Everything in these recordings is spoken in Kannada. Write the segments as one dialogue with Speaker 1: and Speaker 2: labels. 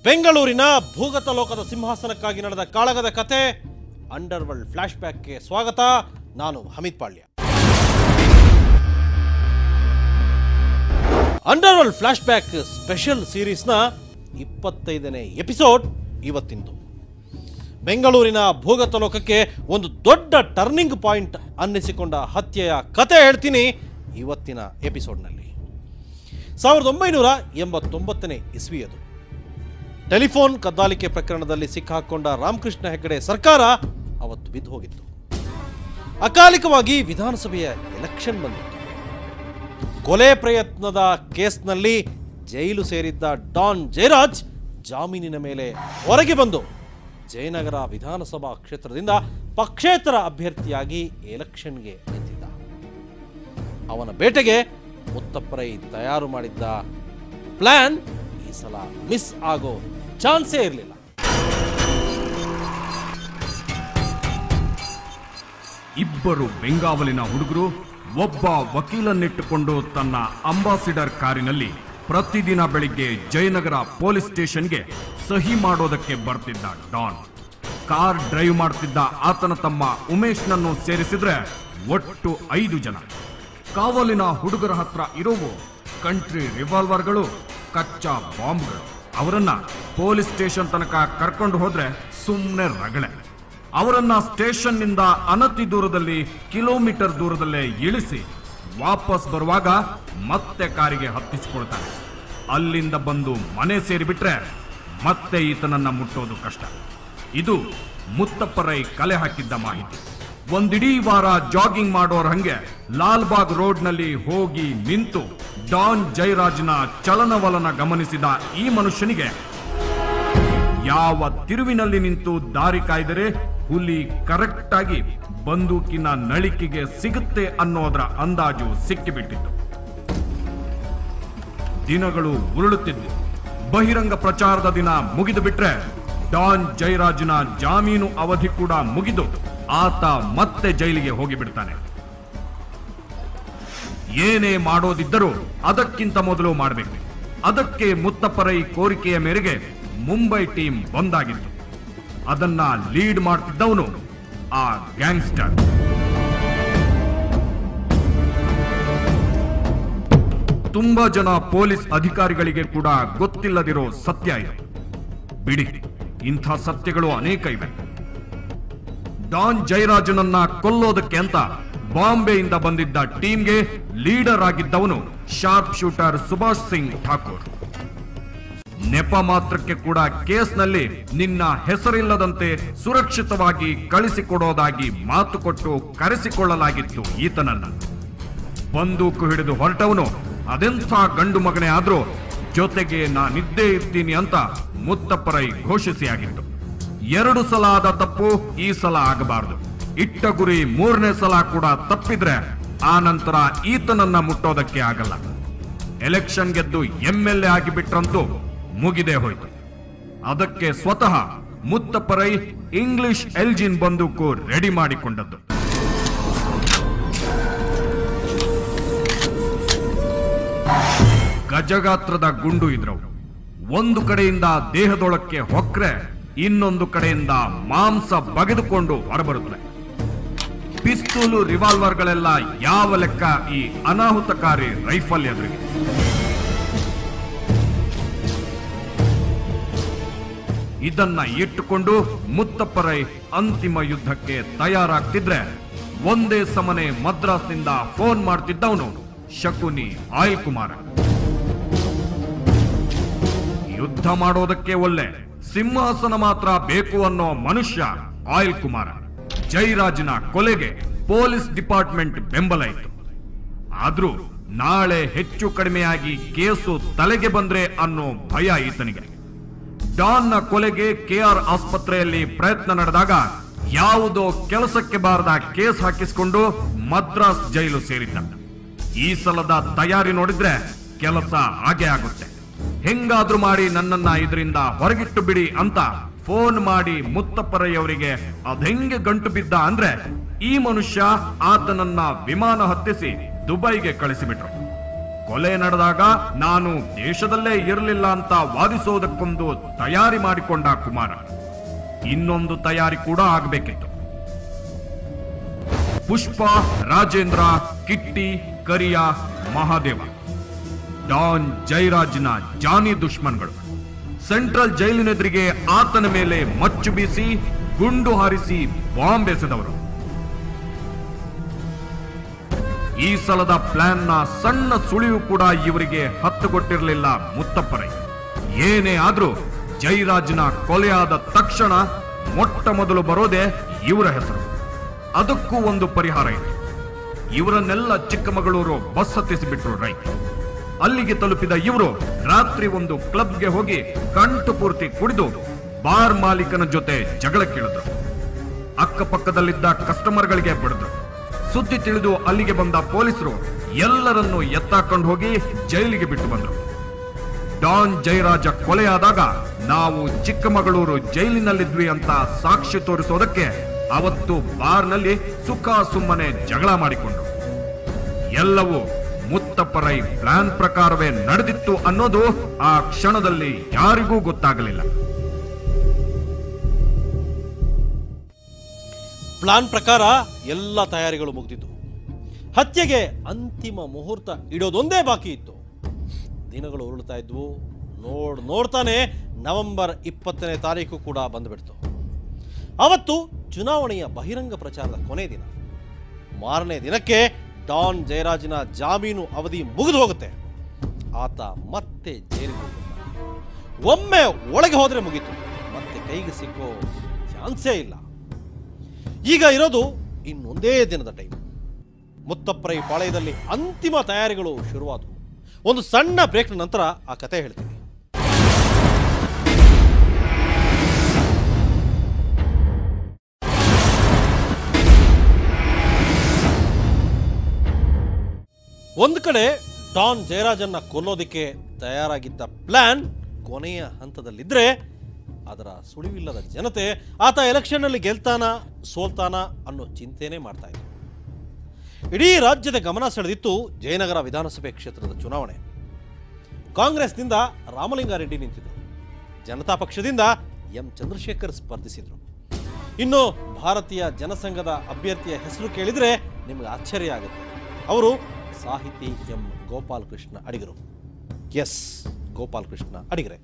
Speaker 1: ಬೆಂಗಳೂರಿನ ಭೂಗತ ಲೋಕದ ಸಿಂಹಾಸನಕ್ಕಾಗಿ ನಡೆದ ಕಾಳಗದ ಕತೆ ಅಂಡರ್ ವರ್ಲ್ಡ್ ಫ್ಲಾಶ್ ಬ್ಯಾಕ್ಗೆ ಸ್ವಾಗತ ನಾನು Hamit Palya underworld flashback special ಸೀರೀಸ್ನ ಇಪ್ಪತ್ತೈದನೇ ಎಪಿಸೋಡ್ ಇವತ್ತಿಂದು ಬೆಂಗಳೂರಿನ ಭೂಗತ ಲೋಕಕ್ಕೆ ಒಂದು ದೊಡ್ಡ ಟರ್ನಿಂಗ್ ಪಾಯಿಂಟ್ ಅನ್ನಿಸಿಕೊಂಡ ಹತ್ಯೆಯ ಕತೆ ಹೇಳ್ತೀನಿ ಇವತ್ತಿನ ಎಪಿಸೋಡ್ನಲ್ಲಿ ಸಾವಿರದ ಒಂಬೈನೂರ ಎಂಬತ್ತೊಂಬತ್ತನೇ ಇಸ್ವಿಯದು ಟೆಲಿಫೋನ್ ಕದ್ದಾಲಿಕೆ ಪ್ರಕರಣದಲ್ಲಿ ಸಿಕ್ಕಾಕೊಂಡ ರಾಮಕೃಷ್ಣ ಹೆಗಡೆ ಸರ್ಕಾರ ಅವತ್ತು ಬಿದ್ದು ಹೋಗಿತ್ತು ಅಕಾಲಿಕವಾಗಿ ವಿಧಾನಸಭೆಯ ಎಲೆಕ್ಷನ್ ಬಂದಿತ್ತು ಕೊಲೆ ಪ್ರಯತ್ನದ ಕೇಸ್ನಲ್ಲಿ ಜೈಲು ಸೇರಿದ್ದ ಡಾನ್ ಜಯರಾಜ್ ಜಾಮೀನಿನ ಮೇಲೆ ಹೊರಗೆ ಬಂದು ಜಯನಗರ ವಿಧಾನಸಭಾ ಕ್ಷೇತ್ರದಿಂದ ಪಕ್ಷೇತರ ಅಭ್ಯರ್ಥಿಯಾಗಿ ಎಲೆಕ್ಷನ್ಗೆ ನಿಂತಿದ್ದ ಅವನ ಬೇಟೆಗೆ ಮುತ್ತಪ್ಪರೈ ತಯಾರು ಮಾಡಿದ್ದ ಪ್ಲಾನ್ ಈ ಸಲ ಮಿಸ್ ಆಗೋ ಚಾನ್ಸೇ ಇರಲಿಲ್ಲ
Speaker 2: ಇಬ್ಬರು ಬೆಂಗಾವಲಿನ ಹುಡುಗರು ಒಬ್ಬ ವಕೀಲನ್ನಿಟ್ಟುಕೊಂಡು ತನ್ನ ಅಂಬಾಸಿಡರ್ ಕಾರಿನಲ್ಲಿ ಪ್ರತಿದಿನ ಬೆಳಿಗ್ಗೆ ಜಯನಗರ ಪೊಲೀಸ್ ಸ್ಟೇಷನ್ಗೆ ಸಹಿ ಮಾಡೋದಕ್ಕೆ ಬರ್ತಿದ್ದ ಡಾನ್ ಕಾರ್ ಡ್ರೈವ್ ಮಾಡ್ತಿದ್ದ ಆತನ ತಮ್ಮ ಉಮೇಶ್ನನ್ನು ಸೇರಿಸಿದ್ರೆ ಒಟ್ಟು ಐದು ಜನ ಕಾವಲಿನ ಹುಡುಗರ ಹತ್ರ ಇರೋವು ಕಂಟ್ರಿ ರಿವಾಲ್ವರ್ಗಳು ಕಚ್ಚಾ ಬಾಂಬ್ಗಳು ಅವರನ್ನ ಪೊಲೀಸ್ ಸ್ಟೇಷನ್ ತನಕ ಕರ್ಕೊಂಡು ಹೋದ್ರೆ ಸುಮ್ಮನೆ ರಗಳೆ ಅವರನ್ನ ಸ್ಟೇಷನ್ನಿಂದ ಅನತಿ ದೂರದಲ್ಲಿ ಕಿಲೋಮೀಟರ್ ದೂರದಲ್ಲೇ ಇಳಿಸಿ ವಾಪಸ್ ಬರುವಾಗ ಮತ್ತೆ ಕಾರಿಗೆ ಹತ್ತಿಸಿಕೊಳ್ತಾನೆ ಅಲ್ಲಿಂದ ಬಂದು ಮನೆ ಸೇರಿಬಿಟ್ರೆ ಮತ್ತೆ ಈತನನ್ನ ಮುಟ್ಟೋದು ಕಷ್ಟ ಇದು ಮುತ್ತಪ್ಪರೈ ಕಲೆ ಹಾಕಿದ್ದ ಮಾಹಿತಿ ಒಂದಿಡೀ ವಾರ ಜಾಗಿಂಗ್ ಮಾಡೋರ್ ಹಂಗೆ ಲಾಲ್ಬಾಗ್ ರೋಡ್ನಲ್ಲಿ ಹೋಗಿ ನಿಂತು ಡಾನ್ ಜಯರಾಜ್ನ ಚಲನವಲನ ಗಮನಿಸಿದ ಈ ಮನುಷ್ಯನಿಗೆ ಯಾವ ತಿರುವಿನಲ್ಲಿ ನಿಂತು ದಾರಿ ಕಾಯ್ದರೆ ಹುಲಿ ಕರೆಕ್ಟ್ ಆಗಿ ಬಂದೂಕಿನ ನಳಿಕೆಗೆ ಸಿಗುತ್ತೆ ಅನ್ನೋದರ ಅಂದಾಜು ಸಿಕ್ಕಿಬಿಟ್ಟಿತ್ತು ದಿನಗಳು ಉರುಳುತ್ತಿದ್ವು ಬಹಿರಂಗ ಪ್ರಚಾರದ ದಿನ ಮುಗಿದು ಬಿಟ್ರೆ ಡಾನ್ ಜಯರಾಜ್ನ ಜಾಮೀನು ಅವಧಿ ಕೂಡ ಮುಗಿದು ಆತ ಮತ್ತೆ ಜೈಲಿಗೆ ಹೋಗಿಬಿಡ್ತಾನೆ ಏನೇ ಮಾಡೋದಿದ್ದರೂ ಅದಕ್ಕಿಂತ ಮೊದಲು ಮಾಡಬೇಕು ಅದಕ್ಕೆ ಮುತ್ತಪ್ಪರೈ ಕೋರಿಕೆಯ ಮೇರೆಗೆ ಮುಂಬೈ ಟೀಮ್ ಬಂದಾಗಿತ್ತು ಅದನ್ನ ಲೀಡ್ ಮಾಡ್ತಿದ್ದವನು ಆ ಗ್ಯಾಂಗ್ಸ್ಟರ್ ತುಂಬಾ ಜನ ಪೊಲೀಸ್ ಅಧಿಕಾರಿಗಳಿಗೆ ಕೂಡ ಗೊತ್ತಿಲ್ಲದಿರೋ ಸತ್ಯ ಇದೆ ಬಿಡಿ ಇಂಥ ಸತ್ಯಗಳು ಅನೇಕ ಇವೆ ಡಾನ್ ಜಯರಾಜನನ್ನ ಕೊಲ್ಲೋದಕ್ಕೆ ಅಂತ ಬಾಂಬೆಯಿಂದ ಬಂದಿದ್ದ ಟೀಮ್ಗೆ ಲೀಡರ್ ಆಗಿದ್ದವನು ಶಾರ್ಪ್ ಶೂಟರ್ ಸುಭಾಷ್ ಸಿಂಗ್ ಠಾಕೂರ್ ನೆಪ ಮಾತ್ರಕ್ಕೆ ಕೂಡ ಕೇಸ್ನಲ್ಲಿ ನಿನ್ನ ಹೆಸರಿಲ್ಲದಂತೆ ಸುರಕ್ಷಿತವಾಗಿ ಕಳಿಸಿಕೊಡೋದಾಗಿ ಮಾತು ಕೊಟ್ಟು ಕರೆಸಿಕೊಳ್ಳಲಾಗಿತ್ತು ಈತನನ್ನ ಬಂದೂಕು ಹಿಡಿದು ಹೊರಟವನು ಅದೆಂಥ ಗಂಡು ಮಗನೇ ಆದ್ರೂ ಜೊತೆಗೆ ನಾನಿದ್ದೇ ಇರ್ತೀನಿ ಅಂತ ಮುತ್ತಪ್ಪರೈ ಘೋಷಿಸಿಯಾಗಿತ್ತು ಎರಡು ಸಲ ಆದ ತಪ್ಪು ಈ ಸಲ ಆಗಬಾರದು ಇಟ್ಟ ಗುರಿ ಮೂರನೇ ಸಲ ಕೂಡ ತಪ್ಪಿದ್ರೆ ಆ ನಂತರ ಈತನನ್ನ ಮುಟ್ಟೋದಕ್ಕೆ ಆಗಲ್ಲ ಎಲೆಕ್ಷನ್ ಗೆದ್ದು ಎಂ ಎಲ್ ಎ ಆಗಿಬಿಟ್ರಂತೂ ಮುಗಿದೇ ಹೋಯ್ತು ಅದಕ್ಕೆ ಸ್ವತಃ ಮುತ್ತಪ್ಪರೈ ಇಂಗ್ಲಿಷ್ ಎಲ್ಜಿನ್ ಬಂದೂಕು ರೆಡಿ ಮಾಡಿಕೊಂಡದ್ದು ಗಜಗಾತ್ರದ ಗುಂಡು ಇದ್ರವು ಒಂದು ಕಡೆಯಿಂದ ದೇಹದೊಳಕ್ಕೆ ಹೊಕ್ರೆ ಇನ್ನೊಂದು ಕಡೆಯಿಂದ ಮಾಂಸ ಬಗೆದುಕೊಂಡು ಹೊರಬರುತ್ತವೆ ಪಿಸ್ತೂಲು ರಿವಾಲ್ವರ್ಗಳೆಲ್ಲ ಯಾವ ಲೆಕ್ಕ ಈ ಅನಾಹುತಕಾರಿ ರೈಫಲ್ ಎದುರಿಗೆ ಇದನ್ನ ಇಟ್ಟುಕೊಂಡು ಮುತ್ತಪ್ಪರೈ ಅಂತಿಮ ಯುದ್ಧಕ್ಕೆ ತಯಾರಾಗ್ತಿದ್ರೆ ಒಂದೇ ಸಮನೆ ಮದ್ರಾಸ್ನಿಂದ ಫೋನ್ ಮಾಡ್ತಿದ್ದವನು ಶಕುನಿ ಆಯಿಲ್ ಕುಮಾರ ಯುದ್ಧ ಮಾಡೋದಕ್ಕೆ ಒಳ್ಳೆ ಸಿಂಹಾಸನ ಮಾತ್ರ ಬೇಕು ಅನ್ನೋ ಮನುಷ್ಯ ಆಯಿಲ್ ಕುಮಾರ ಜೈರಾಜ್ನ ಕೊಲೆಗೆ ಪೊಲೀಸ್ ಡಿಪಾರ್ಟ್ಮೆಂಟ್ ಬೆಂಬಲ ಇತ್ತು ಆದ್ರೂ ನಾಳೆ ಹೆಚ್ಚು ಕಡಿಮೆಯಾಗಿ ಕೇಸು ತಲೆಗೆ ಬಂದ್ರೆ ಅನ್ನೋ ಭಯ ಈತನಿಗೆ ಡಾನ್ನ ಕೊಲೆಗೆ ಕೆಆರ್ ಆಸ್ಪತ್ರೆಯಲ್ಲಿ ಪ್ರಯತ್ನ ನಡೆದಾಗ ಯಾವುದೋ ಕೆಲಸಕ್ಕೆ ಬಾರದ ಕೇಸ್ ಹಾಕಿಸಿಕೊಂಡು ಮದ್ರಾಸ್ ಜೈಲು ಸೇರಿದ್ದ ಈ ಸಲದ ತಯಾರಿ ನೋಡಿದ್ರೆ ಕೆಲಸ ಹಾಗೆ ಆಗುತ್ತೆ ಹೆಂಗಾದ್ರೂ ಮಾಡಿ ನನ್ನನ್ನ ಇದರಿಂದ ಹೊರಗಿಟ್ಟು ಬಿಡಿ ಅಂತ ಫೋನ್ ಮಾಡಿ ಮುತ್ತಪ್ಪರಯ್ಯವರಿಗೆ ಅದೆಂಗೆ ಗಂಟು ಬಿದ್ದ ಅಂದ್ರೆ ಈ ಮನುಷ್ಯ ಆತನನ್ನ ವಿಮಾನ ಹತ್ತಿಸಿ ದುಬೈಗೆ ಕಳಿಸಿಬಿಟ್ರು ಕೊಲೆ ನಡೆದಾಗ ನಾನು ದೇಶದಲ್ಲೇ ಇರಲಿಲ್ಲ ಅಂತ ವಾದಿಸೋದಕ್ಕೊಂದು ತಯಾರಿ ಮಾಡಿಕೊಂಡ ಕುಮಾರ ಇನ್ನೊಂದು ತಯಾರಿ ಕೂಡ ಆಗಬೇಕಿತ್ತು ಪುಷ್ಪ ರಾಜೇಂದ್ರ ಕಿಟ್ಟಿ ಕರಿಯ ಮಹಾದೇವ ಡಾನ್ ಜೈರಾಜ್ನ ಜಾನಿ ದುಶ್ಮನ್ಗಳು ಸೆಂಟ್ರಲ್ ಜೈಲಿನೆದುರಿಗೆ ಆತನ ಮೇಲೆ ಮಚ್ಚು ಬೀಸಿ ಗುಂಡು ಹಾರಿಸಿ ಬಾಂಬ್ ಎಸೆದವರು ಈ ಸಲದ ಪ್ಲಾನ್ನ ಸಣ್ಣ ಸುಳಿವು ಕೂಡ ಇವರಿಗೆ ಹತ್ತುಗೊಟ್ಟಿರಲಿಲ್ಲ ಮುತ್ತಪ್ಪರೈ ಏನೇ ಆದ್ರೂ ಜೈರಾಜ್ನ ಕೊಲೆಯಾದ ತಕ್ಷಣ ಮೊಟ್ಟ ಮೊದಲು ಬರೋದೇ ಇವರ ಹೆಸರು ಅದಕ್ಕೂ ಒಂದು ಪರಿಹಾರ ಇದೆ ಇವರನ್ನೆಲ್ಲ ಚಿಕ್ಕಮಗಳೂರು ಬಸ್ ಹತ್ತಿಸಿಬಿಟ್ರು ರೈ ಅಲ್ಲಿಗೆ ತಲುಪಿದ ಇವರು ರಾತ್ರಿ ಒಂದು ಕ್ಲಬ್ಗೆ ಹೋಗಿ ಕಂಟು ಪೂರ್ತಿ ಕುಡಿದು ಬಾರ್ ಮಾಲೀಕನ ಜೊತೆ ಜಗಳಕ್ಕಿಳಿದ್ರು ಅಕ್ಕಪಕ್ಕದಲ್ಲಿದ್ದ ಕಸ್ಟಮರ್ಗಳಿಗೆ ಬಡಿದ್ರು ಸುದ್ದಿ ತಿಳಿದು ಅಲ್ಲಿಗೆ ಬಂದ ಪೊಲೀಸರು ಎಲ್ಲರನ್ನೂ ಎತ್ತಾಕೊಂಡು ಹೋಗಿ ಜೈಲಿಗೆ ಬಿಟ್ಟು ಬಂದರು ಡಾನ್ ಜಯರಾಜ ಕೊಲೆಯಾದಾಗ ನಾವು ಚಿಕ್ಕಮಗಳೂರು ಜೈಲಿನಲ್ಲಿದ್ವಿ ಅಂತ ಸಾಕ್ಷಿ ತೋರಿಸೋದಕ್ಕೆ ಅವತ್ತು ಬಾರ್ನಲ್ಲಿ ಸುಖ ಸುಮ್ಮನೆ ಜಗಳ ಮಾಡಿಕೊಂಡ್ರು ಎಲ್ಲವೂ ಮುತ್ತಪ್ಪರೈ ಪ್ಲಾನ್ ಪ್ರಕಾರವೇ ನಡೆದಿತ್ತು ಅನ್ನೋದು ಆ ಕ್ಷಣದಲ್ಲಿ ಯಾರಿಗೂ ಗೊತ್ತಾಗಲಿಲ್ಲ
Speaker 1: ಪ್ಲಾನ್ ಪ್ರಕಾರ ಎಲ್ಲ ತಯಾರಿಗಳು ಮುಗಿದಿದ್ದು ಹತ್ಯೆಗೆ ಅಂತಿಮ ಮುಹೂರ್ತ ಇಡೋದೊಂದೇ ಬಾಕಿ ಇತ್ತು ದಿನಗಳು ಉರುಳ್ತಾ ಇದ್ವು ನೋಡ್ ನೋಡ್ತಾನೆ ನವೆಂಬರ್ ಇಪ್ಪತ್ತನೇ ತಾರೀಕು ಕೂಡ ಬಂದುಬಿಡ್ತು ಅವತ್ತು ಚುನಾವಣೆಯ ಬಹಿರಂಗ ಪ್ರಚಾರದ ಕೊನೆ ದಿನ ಮಾರನೇ ದಿನಕ್ಕೆ ಡಾನ್ ಜಯರಾಜನ ಜಾಮೀನು ಅವಧಿ ಮುಗಿದು ಹೋಗುತ್ತೆ ಆತ ಮತ್ತೆ ಜೈಲಿಗೆ ಹೋಗ್ತಾನೆ ಒಮ್ಮೆ ಒಳಗೆ ಹೋದ್ರೆ ಮುಗೀತು ಮತ್ತೆ ಕೈಗೆ ಸಿಕ್ಕೋ ಚಾನ್ಸೇ ಇಲ್ಲ ಈಗ ಇರೋದು ಇನ್ನೊಂದೇ ದಿನದ ಟೈಮ್ ಮುತ್ತಪ್ಪರೈ ಪಾಳ್ಯದಲ್ಲಿ ಅಂತಿಮ ತಯಾರಿಗಳು ಶುರುವಾದವು ಒಂದು ಸಣ್ಣ ಬ್ರೇಕ್ನ ನಂತರ ಆ ಕತೆ ಹೇಳ್ತೀನಿ ಒಂದು ಕಡೆ ಡಾನ್ ಜಯರಾಜನ್ನ ಕೊಲ್ಲೋದಕ್ಕೆ ತಯಾರಾಗಿದ್ದ ಪ್ಲಾನ್ ಕೊನೆಯ ಹಂತದಲ್ಲಿದ್ರೆ ಅದರ ಸುಳಿವಿಲ್ಲದ ಜನತೆ ಆತ ಎಲೆಕ್ಷನ್ನಲ್ಲಿ ಗೆಲ್ತಾನ ಸೋಲ್ತಾನ ಅನ್ನೋ ಚಿಂತೆನೇ ಮಾಡ್ತಾ ಇದ್ರು ಇಡೀ ರಾಜ್ಯದ ಗಮನ ಸೆಳೆದಿತ್ತು ಜಯನಗರ ವಿಧಾನಸಭೆ ಕ್ಷೇತ್ರದ ಚುನಾವಣೆ ಕಾಂಗ್ರೆಸ್ನಿಂದ ರಾಮಲಿಂಗಾರೆಡ್ಡಿ ನಿಂತಿದ್ದರು ಜನತಾ ಪಕ್ಷದಿಂದ ಎಂ ಚಂದ್ರಶೇಖರ್ ಸ್ಪರ್ಧಿಸಿದ್ರು ಇನ್ನು ಭಾರತೀಯ ಜನಸಂಘದ ಅಭ್ಯರ್ಥಿಯ ಹೆಸರು ಕೇಳಿದ್ರೆ ನಿಮಗೆ ಆಶ್ಚರ್ಯ ಆಗುತ್ತೆ ಅವರು ಸಾಹಿತಿ ಎಂ ಗೋಪಾಲ್ ಕೃಷ್ಣ ಅಡಿಗರು ಎಸ್ ಗೋಪಾಲ್ ಕೃಷ್ಣ ಅಡಿಗರೆ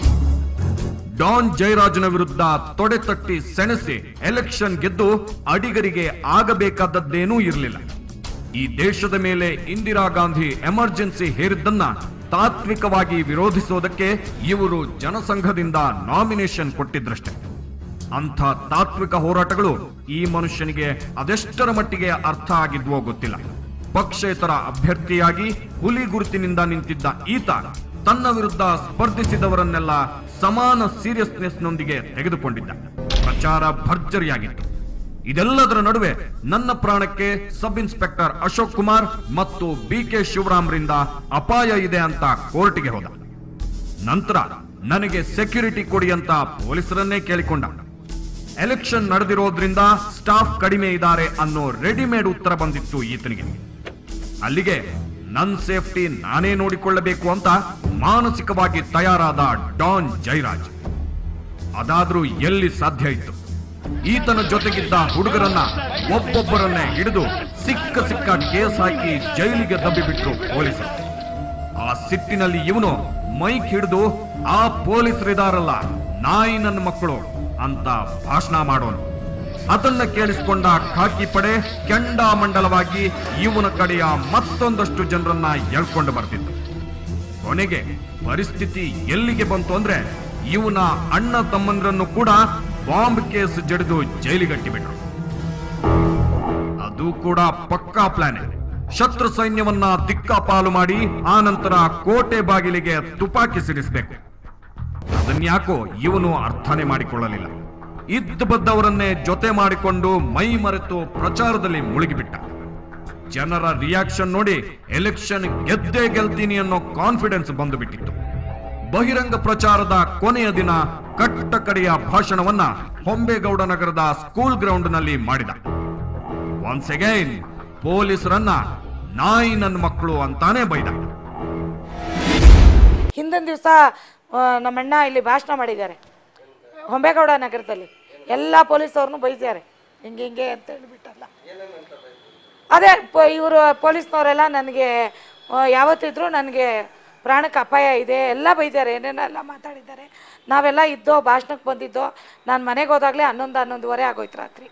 Speaker 2: ಡಾನ್ ಜಯರಾಜನ ವಿರುದ್ಧ ತೊಡೆ ತಟ್ಟಿ ಸೆಣಸಿ ಎಲೆಕ್ಷನ್ ಗೆದ್ದು ಅಡಿಗರಿಗೆ ಆಗಬೇಕಾದದ್ದೇನೂ ಇರಲಿಲ್ಲ ಈ ದೇಶದ ಮೇಲೆ ಇಂದಿರಾ ಗಾಂಧಿ ಎಮರ್ಜೆನ್ಸಿ ಹೇರಿದ್ದನ್ನ ತಾತ್ವಿಕವಾಗಿ ವಿರೋಧಿಸೋದಕ್ಕೆ ಇವರು ಜನಸಂಘದಿಂದ ನಾಮಿನೇಷನ್ ಕೊಟ್ಟಿದ್ರಷ್ಟೇ ಅಂಥ ತಾತ್ವಿಕ ಹೋರಾಟಗಳು ಈ ಮನುಷ್ಯನಿಗೆ ಅದೆಷ್ಟರ ಮಟ್ಟಿಗೆ ಅರ್ಥ ಆಗಿದ್ವೋ ಗೊತ್ತಿಲ್ಲ ಪಕ್ಷೇತರ ಅಭ್ಯರ್ಥಿಯಾಗಿ ಹುಲಿ ಗುರುತಿನಿಂದ ನಿಂತಿದ್ದ ಈತ ತನ್ನ ವಿರುದ್ಧ ಸ್ಪರ್ಧಿಸಿದವರನ್ನೆಲ್ಲ ಸಮಾನ ಸೀರಿಯಸ್ನೆಸ್ನೊಂದಿಗೆ ತೆಗೆದುಕೊಂಡಿದ್ದ ಪ್ರಚಾರ ಭರ್ಜರಿಯಾಗಿತ್ತು ಇದೆಲ್ಲದರ ನಡುವೆ ನನ್ನ ಪ್ರಾಣಕ್ಕೆ ಸಬ್ ಇನ್ಸ್ಪೆಕ್ಟರ್ ಅಶೋಕ್ ಕುಮಾರ್ ಮತ್ತು ಬಿ ಕೆ ಶಿವರಾಮ್ರಿಂದ ಅಪಾಯ ಇದೆ ಅಂತ ಕೋರ್ಟ್ಗೆ ಹೋದ ನಂತರ ನನಗೆ ಸೆಕ್ಯೂರಿಟಿ ಕೊಡಿ ಅಂತ ಪೊಲೀಸರನ್ನೇ ಕೇಳಿಕೊಂಡ ಎಲೆಕ್ಷನ್ ನಡೆದಿರೋದ್ರಿಂದ ಸ್ಟಾಫ್ ಕಡಿಮೆ ಇದ್ದಾರೆ ಅನ್ನೋ ರೆಡಿಮೇಡ್ ಉತ್ತರ ಬಂದಿತ್ತು ಈತನಿಗೆ ಅಲ್ಲಿಗೆ ನನ್ ಸೇಫ್ಟಿ ನಾನೇ ನೋಡಿಕೊಳ್ಳಬೇಕು ಅಂತ ಮಾನಸಿಕವಾಗಿ ತಯಾರಾದ ಡಾನ್ ಜೈರಾಜ್ ಅದಾದ್ರೂ ಎಲ್ಲಿ ಸಾಧ್ಯ ಇತ್ತು ಈತನ ಜೊತೆಗಿದ್ದ ಹುಡುಗರನ್ನ ಒಬ್ಬೊಬ್ಬರನ್ನೇ ಹಿಡಿದು ಸಿಕ್ಕ ಸಿಕ್ಕ ಕೇಸ್ ಹಾಕಿ ಜೈಲಿಗೆ ದಬ್ಬಿಬಿಟ್ರು ಪೊಲೀಸರು ಆ ಸಿಟ್ಟಿನಲ್ಲಿ ಇವನು ಮೈಕ್ ಹಿಡಿದು ಆ ಪೊಲೀಸರಿದಾರಲ್ಲ ನಾಯಿ ನನ್ನ ಮಕ್ಕಳು ಅಂತ ಭಾಷಣ ಮಾಡೋನು ಅದನ್ನ ಕೇಳಿಸಿಕೊಂಡ ಖಾಕಿ ಪಡೆ ಕೆಂಡಾಮಂಡಲವಾಗಿ ಇವನ ಕಡೆಯ ಮತ್ತೊಂದಷ್ಟು ಜನರನ್ನ ಎಳ್ಕೊಂಡು ಬರ್ತಿತ್ತು ಕೊನೆಗೆ ಪರಿಸ್ಥಿತಿ ಎಲ್ಲಿಗೆ ಬಂತು ಅಂದ್ರೆ ಇವನ ಅಣ್ಣ ತಮ್ಮಂದ್ರನ್ನು ಕೂಡ ಬಾಂಬ್ ಕೇಸ್ ಜಡಿದು ಜೈಲಿಗಟ್ಟಿಬಿಟ್ರು ಅದು ಕೂಡ ಪಕ್ಕಾ ಪ್ಲಾನ್ ಶತ್ರು ಸೈನ್ಯವನ್ನ ದಿಕ್ಕಾಪಾಲು ಮಾಡಿ ಆ ನಂತರ ಕೋಟೆ ಬಾಗಿಲಿಗೆ ತುಪಾಕಿ ಸಿಡಿಸಬೇಕು ಅದನ್ಯಾಕೋ ಇವನು ಅರ್ಥನೇ ಮಾಡಿಕೊಳ್ಳಲಿಲ್ಲ ಇದ್ದ ಬದ್ದವರನ್ನೇ ಜೊತೆ ಮಾಡಿಕೊಂಡು ಮೈ ಮರೆತು ಪ್ರಚಾರದಲ್ಲಿ ಮುಳುಗಿಬಿಟ್ಟ ಜನರ ರಿಯಾಕ್ಷನ್ ನೋಡಿ ಎಲೆಕ್ಷನ್ ಗೆದ್ದೇ ಗೆಲ್ತೀನಿ ಅನ್ನೋ ಕಾನ್ಫಿಡೆನ್ಸ್ ಬಂದು ಬಿಟ್ಟಿತ್ತು ಬಹಿರಂಗ ಪ್ರಚಾರದ ಕೊನೆಯ ದಿನ ಕಟ್ಟ ಕಡೆಯ ಭಾಷಣವನ್ನ ಹೊಂಬೇಗೌಡ ನಗರದ ಸ್ಕೂಲ್ ಗ್ರೌಂಡ್ನಲ್ಲಿ ಮಾಡಿದ ಒನ್ಸ್ ಅಗೈನ್ ಪೊಲೀಸರನ್ನ ನಾಯಿ ನನ್ನ ಮಕ್ಕಳು ಅಂತಾನೆ ಬೈದ
Speaker 3: ಹಿಂದಿನ ದಿವಸ ನಮ್ಮಣ್ಣ ಇಲ್ಲಿ ಭಾಷಣ ಮಾಡಿದ್ದಾರೆ ಹೊಂಬೇಗೌಡ ನಗರದಲ್ಲಿ ಎಲ್ಲ ಪೊಲೀಸವ್ರನ್ನೂ ಬೈದಿದ್ದಾರೆ ಹಿಂಗೆ ಹಿಂಗೆ ಅಂತ ಹೇಳಿಬಿಟ್ಟಲ್ಲ ಅದೇ ಇವರು ಪೊಲೀಸ್ನವರೆಲ್ಲ ನನಗೆ ಆ, ಯಾವತ್ತಿದ್ರು ನನಗೆ ಪ್ರಾಣಕ್ಕೆ ಅಪಾಯ ಇದೆ ಎಲ್ಲ ಬೈದ್ದಾರೆ ಏನೇನೆಲ್ಲ ಮಾತಾಡಿದ್ದಾರೆ ನಾವೆಲ್ಲ ಇದ್ದೋ ಭಾಷಣಕ್ಕೆ ಬಂದಿದ್ದೋ ನಾನು ಮನೆಗೆ ಹೋದಾಗಲೇ ಹನ್ನೊಂದು ಹನ್ನೊಂದುವರೆ ಆಗೋಯ್ತು ರಾತ್ರಿ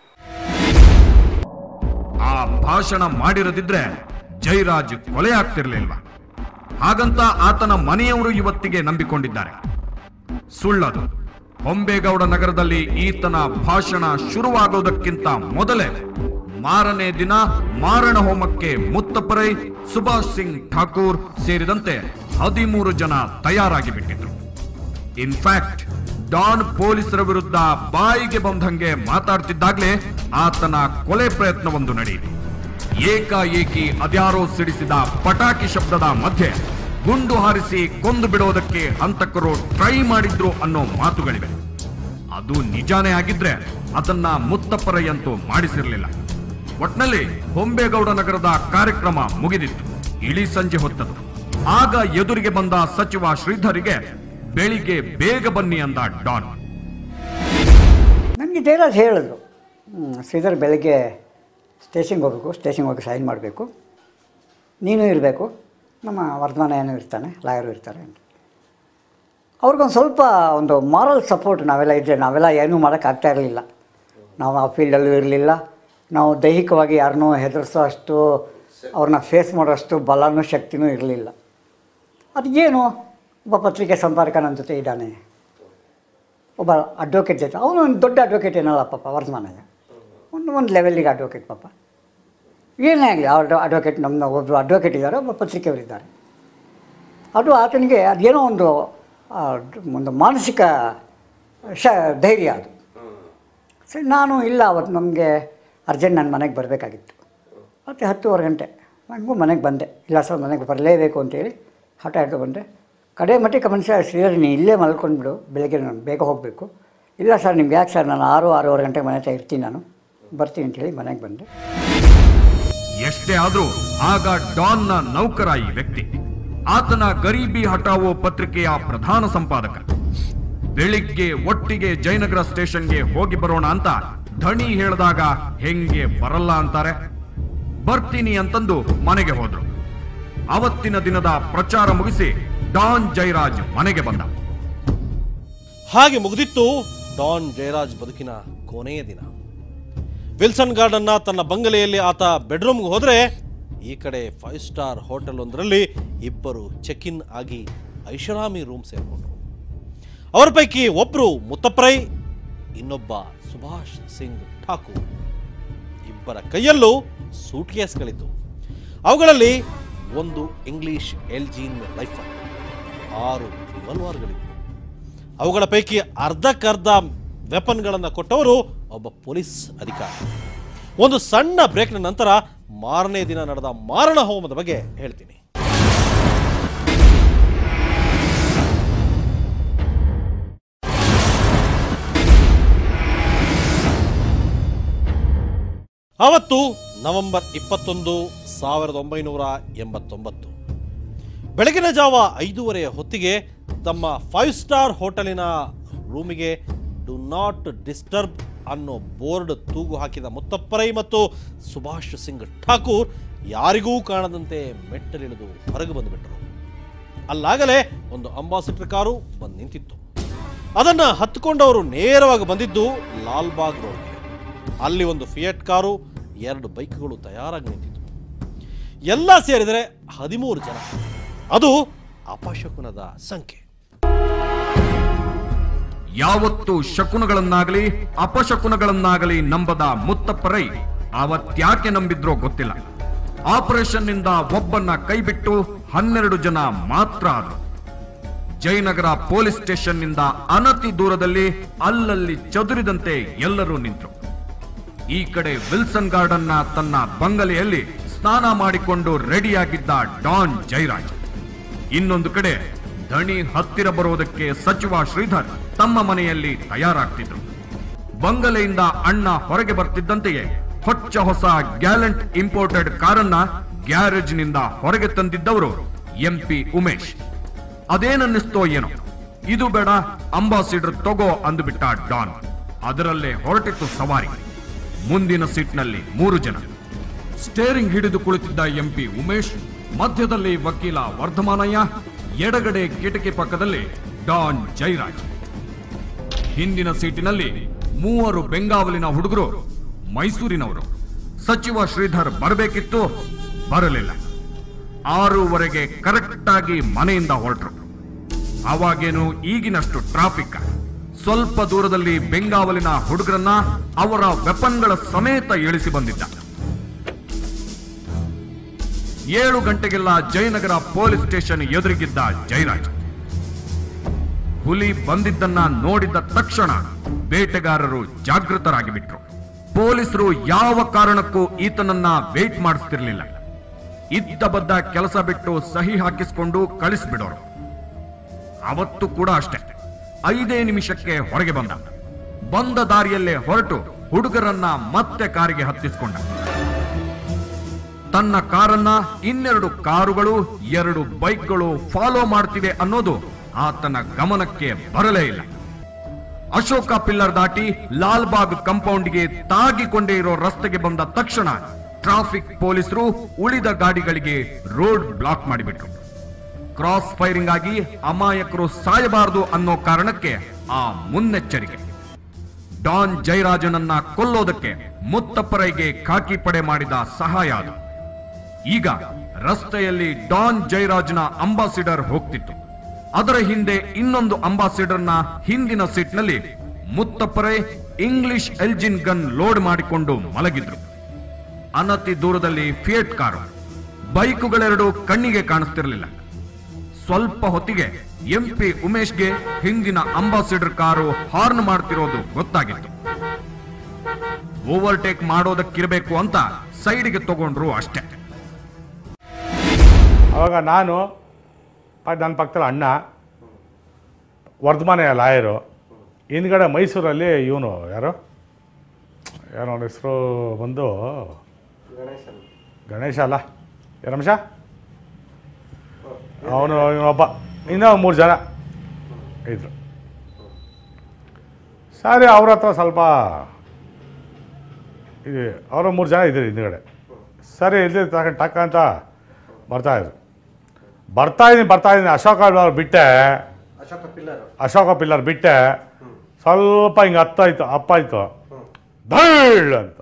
Speaker 2: ಆ ಭಾಷಣ ಮಾಡಿರದಿದ್ರೆ ಜೈರಾಜ್ ಕೊಲೆ ಆಗ್ತಿರ್ಲಿಲ್ವಾ ಹಾಗಂತ ಆತನ ಮನೆಯವರು ಇವತ್ತಿಗೆ ನಂಬಿಕೊಂಡಿದ್ದಾರೆ ಸುಳ್ಳದು ಹೊಂಬೇಗೌಡ ನಗರದಲ್ಲಿ ಈತನ ಭಾಷಣ ಶುರುವಾಗೋದಕ್ಕಿಂತ ಮೊದಲೇ ಮಾರನೇ ದಿನ ಮಾರಣ ಹೋಮಕ್ಕೆ ಮುತ್ತಪರೈ ಸುಭಾಷ್ ಸಿಂಗ್ ಠಾಕೂರ್ ಸೇರಿದಂತೆ ಹದಿಮೂರು ಜನ ತಯಾರಾಗಿ ಬಿಟ್ಟಿದ್ರು ಇನ್ಫ್ಯಾಕ್ಟ್ ಡಾನ್ ಪೊಲೀಸರ ವಿರುದ್ಧ ಬಾಯಿಗೆ ಬಂದಂಗೆ ಮಾತಾಡ್ತಿದ್ದಾಗ್ಲೇ ಆತನ ಕೊಲೆ ಪ್ರಯತ್ನವೊಂದು ನಡೆಯಿತು ಏಕಾಏಕಿ ಅದ್ಯಾರೋ ಸಿಡಿಸಿದ ಪಟಾಕಿ ಶಬ್ದದ ಮಧ್ಯೆ ಗುಂಡು ಹಾರಿಸಿ ಕೊಂದು ಬಿಡೋದಕ್ಕೆ ಹಂತಕರು ಟ್ರೈ ಮಾಡಿದ್ರು ಅನ್ನೋ ಮಾತುಗಳಿವೆ ಅದು ನಿಜಾನೇ ಆಗಿದ್ರೆ ಅದನ್ನ ಮುತ್ತಪ್ಪರಯ್ಯಂತೂ ಮಾಡಿಸಿರ್ಲಿಲ್ಲ ಒಟ್ನಲ್ಲಿ ಹೊಂಬೇಗೌಡ ನಗರದ ಕಾರ್ಯಕ್ರಮ ಮುಗಿದಿತ್ತು ಇಳಿ ಸಂಜೆ ಹೊತ್ತದು ಆಗ ಎದುರಿಗೆ ಬಂದ ಸಚಿವ ಶ್ರೀಧರಿಗೆ ಬೆಳಿಗ್ಗೆ ಬೇಗ ಬನ್ನಿ ಅಂದ ಡಾನ್
Speaker 4: ನನಗೆ ಜಯರಾಜ್ ಹೇಳಿದ್ರು ಹ್ಮ್, ಶ್ರೀಧರ್ ಬೆಳಗ್ಗೆ ಸ್ಟೇಷನ್ಗೆ ಹೋಗಬೇಕು ಸ್ಟೇಷನ್ಗೆ ಹೋಗಿ ಸೈನ್ ಮಾಡಬೇಕು ನೀನು ಇರಬೇಕು ನಮ್ಮ ವರ್ಧಮಾನ ಏನೂ ಇರ್ತಾನೆ ಲಾಯರು ಇರ್ತಾರೆ ಅಂತ ಅವ್ರಿಗೊಂದು ಸ್ವಲ್ಪ ಒಂದು ಮಾರಲ್ ಸಪೋರ್ಟ್ ನಾವೆಲ್ಲ ಇದ್ದರೆ ನಾವೆಲ್ಲ ಏನೂ ಮಾಡೋಕ್ಕಾಗ್ತಾ ಇರಲಿಲ್ಲ ನಾವು ಆ ಫೀಲ್ಡಲ್ಲೂ ಇರಲಿಲ್ಲ ನಾವು ದೈಹಿಕವಾಗಿ ಯಾರನ್ನೂ ಹೆದರಿಸೋ ಅಷ್ಟು ಅವ್ರನ್ನ ಫೇಸ್ ಮಾಡೋಷ್ಟು ಬಲನೂ ಶಕ್ತಿನೂ ಇರಲಿಲ್ಲ ಅದು ಏನು ಒಬ್ಬ ಪತ್ರಿಕೆ ಸಂಪಾದಕ ನನ್ನ ಜೊತೆ ಇದ್ದಾನೆ ಒಬ್ಬ ಅಡ್ವೊಕೇಟ್ ಜೊತೆ ಅವನು ಒಂದು ದೊಡ್ಡ ಅಡ್ವೊಕೇಟ್ ಏನಲ್ಲ ಪಾಪ ವರ್ಧಮಾನಯ್ಯ ಒಂದು ಒಂದು ಲೆವೆಲ್ಲಿಗೆ ಅಡ್ವೊಕೇಟ್ ಪಾಪ ಏನೇ ಆಗಲಿ ಅವ್ರ ಅಡ್ವೊಕೇಟ್ ನಮ್ಮ ಒಬ್ಬರು ಅಡ್ವೊಕೇಟ್ ಇದ್ದಾರೆ ಒಬ್ಬ ಪತ್ರಿಕೆಯವರಿದ್ದಾರೆ ಅದು ಆತನಿಗೆ ಅದೇನೋ ಒಂದು ಆ, ಒಂದು ಮಾನಸಿಕ ಶ ಧೈರ್ಯ ಅದು ಸರಿ ನಾನು ಇಲ್ಲ ಅವತ್ತು ನಮಗೆ ಅರ್ಜೆಂಟ್ ನನ್ನ ಮನೆಗೆ ಬರಬೇಕಾಗಿತ್ತು ಮತ್ತು ಹತ್ತುವರೆ ಗಂಟೆ ನನಗೂ ಮನೆಗೆ ಬಂದೆ ಇಲ್ಲ ಸರ್ ಮನೆಗೆ ಬರಲೇಬೇಕು ಅಂತೇಳಿ ಹಠ ಹಿಡ್ದು ಬಂದೆ ಕಡೆ ಮಟ್ಟಿಗೆ ಮನುಷ್ಯ ಶ್ರೀಧರ್ ನೀ ಇಲ್ಲೇ ಮಲ್ಕೊಂಡ್ಬಿಡು ಬೆಳಗ್ಗೆ ನಾನು ಬೇಗ ಹೋಗಬೇಕು ಇಲ್ಲ ಸರ್ ನಿಮ್ಗೆ ಯಾಕೆ ಸರ್ ನಾನು ಆರು ಆರೂವರೆ ಗಂಟೆ ಮನೆ ಹತ್ರ ಇರ್ತೀನಿ ನಾನು ಬರ್ತೀನಿ ಅಂತೇಳಿ ಮನೆಗೆ ಬಂದೆ
Speaker 2: ಎಷ್ಟೇ ಆದ್ರೂ ಆಗ ಡಾನ್ನ ನೌಕರ ಈ ವ್ಯಕ್ತಿ ಆತನ ಗರೀಬಿ ಹಟಾವೋ ಪತ್ರಿಕೆಯ ಪ್ರಧಾನ ಸಂಪಾದಕ ಬೆಳಿಗ್ಗೆ ಒಟ್ಟಿಗೆ ಜಯನಗರ ಸ್ಟೇಷನ್ಗೆ ಹೋಗಿ ಬರೋಣ ಅಂತ ಧಣಿ ಹೇಳಿದಾಗ ಹೆಂಗೆ ಬರಲ್ಲ ಅಂತಾರೆ ಬರ್ತೀನಿ ಅಂತಂದು ಮನೆಗೆ ಹೋದ್ರು ಅವತ್ತಿನ ದಿನದ ಪ್ರಚಾರ ಮುಗಿಸಿ ಡಾನ್ ಜಯರಾಜ್ ಮನೆಗೆ ಬಂದ
Speaker 1: ಹಾಗೆ ಮುಗಿದಿತ್ತು ಡಾನ್ ಜಯರಾಜ್ ಬದುಕಿನ ಕೊನೆಯ ದಿನ ವಿಲ್ಸನ್ ಗಾರ್ಡನ್ನ ತನ್ನ ಬಂಗಲೆಯಲ್ಲಿ ಆತ ಬೆಡ್ರೂಮ್ಗೆ ಹೋದರೆ ಈ ಕಡೆ ಫೈವ್ ಸ್ಟಾರ್ ಹೋಟೆಲ್ ಒಂದರಲ್ಲಿ ಇಬ್ಬರು ಚೆಕ್ ಇನ್ ಆಗಿ ಐಷಾರಾಮಿ ರೂಮ್ ಸೇರಿಕೊಂಡ್ರು ಅವರ ಪೈಕಿ ಒಬ್ಬರು ಮುತ್ತಪ್ರೈ ಇನ್ನೊಬ್ಬ ಸುಭಾಷ್ ಸಿಂಗ್ ಠಾಕೂರ್ ಇಬ್ಬರ ಕೈಯಲ್ಲೂ ಸೂಟ್ ಕೇಸ್ಗಳಿದ್ದು ಅವುಗಳಲ್ಲಿ ಒಂದು ಇಂಗ್ಲಿಷ್ ಎಲ್ಜಿನ್ ರೈಫಲ್ ಆರು ರಿವಲ್ವಾರ್ಗಳಿದ್ದವು ಅವುಗಳ ಪೈಕಿ ಅರ್ಧಕ್ಕರ್ಧ ವೆಪನ್ಗಳನ್ನು ಕೊಟ್ಟವರು ಒಬ್ಬ ಪೊಲೀಸ್ ಅಧಿಕಾರಿ ಒಂದು ಸಣ್ಣ ಬ್ರೇಕ್ನ ನಂತರ ಮಾರನೇ ದಿನ ನಡೆದ ಮಾರಣ ಹೋಮದ ಬಗ್ಗೆ ಹೇಳ್ತೀನಿ ಅವತ್ತು ನವೆಂಬರ್ ಇಪ್ಪತ್ತೊಂದು ಸಾವಿರದ ಒಂಬೈನೂರ ಎಂಬತ್ತೊಂಬತ್ತು ಬೆಳಗಿನ ಜಾವ ಐದೂವರೆಯ ಹೊತ್ತಿಗೆ ತಮ್ಮ ಫೈವ್ ಸ್ಟಾರ್ ಹೋಟೆಲಿನ ರೂಮಿಗೆ ಡು ನಾಟ್ ಡಿಸ್ಟರ್ಬ್ ಅನ್ನೋ ಬೋರ್ಡ್ ತೂಗು ಹಾಕಿದ ಮುತ್ತಪ್ಪರೈ ಮತ್ತು ಸುಭಾಷ್ ಸಿಂಗ್ ಠಾಕೂರ್ ಯಾರಿಗೂ ಕಾಣದಂತೆ ಮೆಟ್ಟಲಿಳಿದು ಹೊರಗೆ ಬಂದುಬಿಟ್ರು ಅಲ್ಲಾಗಲೇ ಒಂದು ಅಂಬಾಸಿಡರ್ ಕಾರು ಬಂದು ನಿಂತಿತ್ತು ಅದನ್ನು ಹತ್ಕೊಂಡವರು ನೇರವಾಗಿ ಬಂದಿದ್ದು ಲಾಲ್ಬಾಗ್ ರೋಡ್ಗೆ ಅಲ್ಲಿ ಒಂದು ಫಿಯಟ್ ಕಾರು ಎರಡು ಬೈಕ್ಗಳು ತಯಾರಾಗಿ ನಿಂತಿತ್ತು ಎಲ್ಲ ಸೇರಿದರೆ ಹದಿಮೂರು ಜನ ಅದು ಅಪಶಕುನದ ಸಂಖ್ಯೆ
Speaker 2: ಯಾವತ್ತು ಶಕುನಗಳನ್ನಾಗಲಿ ಅಪಶಕುನಗಳನ್ನಾಗಲಿ ನಂಬದ ಮುತ್ತಪ್ಪರೈ ಅವತ್ಯಾಕೆ ನಂಬಿದ್ರೋ ಗೊತ್ತಿಲ್ಲ ಆಪರೇಷನ್ ನಿಂದ ಒಬ್ಬನ್ನ ಕೈಬಿಟ್ಟು ಹನ್ನೆರಡು ಜನ ಮಾತ್ರ ಆದ್ರು ಜಯನಗರ ಪೊಲೀಸ್ ಸ್ಟೇಷನ್ ನಿಂದ ಅನತಿ ದೂರದಲ್ಲಿ ಅಲ್ಲಲ್ಲಿ ಚದುರಿದಂತೆ ಎಲ್ಲರೂ ನಿಂತರು ಈ ಕಡೆ ವಿಲ್ಸನ್ ಗಾರ್ಡನ್ ನ ತನ್ನ ಬಂಗಲೆಯಲ್ಲಿ ಸ್ನಾನ ಮಾಡಿಕೊಂಡು ರೆಡಿಯಾಗಿದ್ದ ಡಾನ್ ಜೈರಾಜ್ ಇನ್ನೊಂದು ಕಡೆ ಧಣಿ ಹತ್ತಿರ ಬರೋದಕ್ಕೆ ಸಚಿವ ಶ್ರೀಧರ್ ತಮ್ಮ ಮನೆಯಲ್ಲಿ ತಯಾರಾಗ್ತಿದ್ರು ಬಂಗಲೆಯಿಂದ ಅಣ್ಣ ಹೊರಗೆ ಬರ್ತಿದ್ದಂತೆಯೇ ಹೊಚ್ಚ ಹೊಸ ಗ್ಯಾಲೆಂಟ್ ಇಂಪೋರ್ಟೆಡ್ ಕಾರನ್ನ ಗ್ಯಾರೇಜ್ನಿಂದ ಹೊರಗೆ ತಂದಿದ್ದವರು ಎಂಪಿ ಉಮೇಶ್ ಅದೇನನ್ನಿಸ್ತೋ ಏನೋ ಇದು ಬೇಡ ಅಂಬಾಸಿಡರ್ ತಗೋ ಅಂದುಬಿಟ್ಟ ಡಾನ್ ಅದರಲ್ಲೇ ಹೊರಟಿತ್ತು ಸವಾರಿ ಮುಂದಿನ ಸೀಟ್ನಲ್ಲಿ ಮೂರು ಜನ ಸ್ಟೇರಿಂಗ್ ಹಿಡಿದು ಕುಳಿತಿದ್ದ ಎಂಪಿ ಉಮೇಶ್ ಮಧ್ಯದಲ್ಲಿ ವಕೀಲ ವರ್ಧಮಾನಯ್ಯ ಎಡಗಡೆ ಕಿಟಕಿ ಪಕ್ಕದಲ್ಲಿ ಡಾನ್ ಜೈರಾಜ್ ಹಿಂದಿನ ಸೀಟಿನಲ್ಲಿ ಮೂವರು ಬೆಂಗಾವಲಿನ ಹುಡುಗರು ಮೈಸೂರಿನವರು ಸಚಿವ ಶ್ರೀಧರ್ ಬರಬೇಕಿತ್ತು ಬರಲಿಲ್ಲ ಆರೂವರೆಗೆ ಕರೆಕ್ಟ್ ಆಗಿ ಮನೆಯಿಂದ ಹೊರಟರು ಅವಾಗೇನು ಈಗಿನಷ್ಟು ಟ್ರಾಫಿಕ್ ಸ್ವಲ್ಪ ದೂರದಲ್ಲಿ ಬೆಂಗಾವಲಿನ ಹುಡುಗರನ್ನ ಅವರ ವೆಪನ್ಗಳ ಸಮೇತ ಇಳಿಸಿ ಬಂದಿದ್ದ ಏಳು ಗಂಟೆಗೆಲ್ಲ ಜಯನಗರ ಪೊಲೀಸ್ ಸ್ಟೇಷನ್ ಎದುರಿಗಿದ್ದ ಜಯರಾಜ್ ಹುಲಿ ಬಂದಿದ್ದನ್ನ ನೋಡಿದ ತಕ್ಷಣ ಬೇಟೆಗಾರರು ಜಾಗೃತರಾಗಿ ಬಿಟ್ರು ಪೊಲೀಸರು ಯಾವ ಕಾರಣಕ್ಕೂ ಈತನನ್ನ ವೇಟ್ ಮಾಡಿಸ್ತಿರ್ಲಿಲ್ಲ ಇದ್ದ ಬದ್ದ ಕೆಲಸ ಬಿಟ್ಟು ಸಹಿ ಹಾಕಿಸ್ಕೊಂಡು ಕಳಿಸ್ಬಿಡೋರು ಅವತ್ತು ಕೂಡ ಅಷ್ಟೇ ಐದೇ ನಿಮಿಷಕ್ಕೆ ಹೊರಗೆ ಬಂದ ಬಂದ ದಾರಿಯಲ್ಲೇ ಹೊರಟು ಹುಡುಗರನ್ನ ಮತ್ತೆ ಕಾರಿಗೆ ಹತ್ತಿಸ್ಕೊಂಡ ತನ್ನ ಕಾರನ್ನ ಇನ್ನೆರಡು ಕಾರುಗಳು ಎರಡು ಬೈಕ್ಗಳು ಫಾಲೋ ಮಾಡ್ತಿವೆ ಅನ್ನೋದು ಆತನ ಗಮನಕ್ಕೆ ಬರಲೇ ಇಲ್ಲ ಅಶೋಕ ಪಿಲ್ಲರ್ ದಾಟಿ ಲಾಲ್ಬಾಗ್ ಕಾಂಪೌಂಡ್ಗೆ ತಾಗಿಕೊಂಡೇ ಇರೋ ರಸ್ತೆಗೆ ಬಂದ ತಕ್ಷಣ ಟ್ರಾಫಿಕ್ ಪೊಲೀಸರು ಉಳಿದ ಗಾಡಿಗಳಿಗೆ ರೋಡ್ ಬ್ಲಾಕ್ ಮಾಡಿಬಿಟ್ರು ಕ್ರಾಸ್ ಫೈರಿಂಗ್ ಆಗಿ ಅಮಾಯಕರು ಸಾಯಬಾರದು ಅನ್ನೋ ಕಾರಣಕ್ಕೆ ಆ ಮುನ್ನೆಚ್ಚರಿಕೆ ಡಾನ್ ಜಯರಾಜನನ್ನ ಕೊಲ್ಲೋದಕ್ಕೆ ಮುತ್ತಪ್ಪರೈಗೆ ಖಾಕಿ ಪಡೆ ಮಾಡಿದ ಸಹಾಯ ಅದು ಈಗ ರಸ್ತೆಯಲ್ಲಿ ಡಾನ್ ಜಯರಾಜ್ನ ಅಂಬಾಸಿಡರ್ ಹೋಗ್ತಿತ್ತು ಅದರ ಹಿಂದೆ ಇನ್ನೊಂದು ಅಂಬಾಸಿಡರ್ನ ಹಿಂದಿನ ಸೀಟ್ನಲ್ಲಿ Muthappa Rai English Elgin gun load ಮಾಡಿಕೊಂಡು ಮಲಗಿದ್ರು ಅನತಿ ದೂರದಲ್ಲಿ ಫಿಯೇಟ್ ಕಾರು ಬೈಕುಗಳೆರಡು ಕಣ್ಣಿಗೆ ಕಾಣಿಸ್ತಿರಲಿಲ್ಲ ಸ್ವಲ್ಪ ಹೊತ್ತಿಗೆ ಎಂಪಿ ಉಮೇಶ್ಗೆ ಹಿಂದಿನ ಅಂಬಾಸಿಡರ್ ಕಾರು ಹಾರ್ನ್ ಮಾಡ್ತಿರೋದು ಗೊತ್ತಾಗಿತ್ತು ಓವರ್ಟೇಕ್ ಮಾಡೋದಕ್ಕಿರಬೇಕು ಅಂತ ಸೈಡ್ಗೆ ತಗೊಂಡ್ರು ಅಷ್ಟೇ
Speaker 5: ಅವಾಗ ನಾನು ಪ- ನನ್ನ ಪಕ್ಕದಲ್ಲಿ ಅಣ್ಣ ವರ್ಧಮಾನ ಲಾಯರು ಹಿಂದ್ಗಡೆ ಮೈಸೂರಲ್ಲಿ ಇವನು ಯಾರು ಯಾರು ಅವನ ಹೆಸರು ಬಂದು ಗಣೇಶ ಅಲ್ಲ ರಮೇಶ ಅವನು ಇವನೊಬ್ಬ ಇನ್ನೂ ಮೂರು ಜನ ಇದ್ರು ಸರಿ ಅವ್ರ ಹತ್ರ ಸ್ವಲ್ಪ ಇದು ಅವರು ಮೂರು ಜನ ಇದ್ರು ಹಿಂದ್ಗಡೆ ಸರಿ ಇಲ್ಲಿ ತಗೊಂಡು ಟಕ್ ಅಂತ ಬರ್ತಾಯಿದ್ರು ಬರ್ತಾ ಇದ್ದೀನಿ ಬರ್ತಾ ಇದ್ದೀನಿ ಅಶೋಕ ಪಿಲ್ಲರ್ ಬಿಟ್ಟೆ ಅಶೋಕ ಪಿಲ್ಲರ್ ಬಿಟ್ಟೆ ಸ್ವಲ್ಪ ಹಿಂಗೆ ಹತ್ತಾಯ್ತು ಅಪ್ಪಾಯ್ತು ಧಳ್ ಅಂತ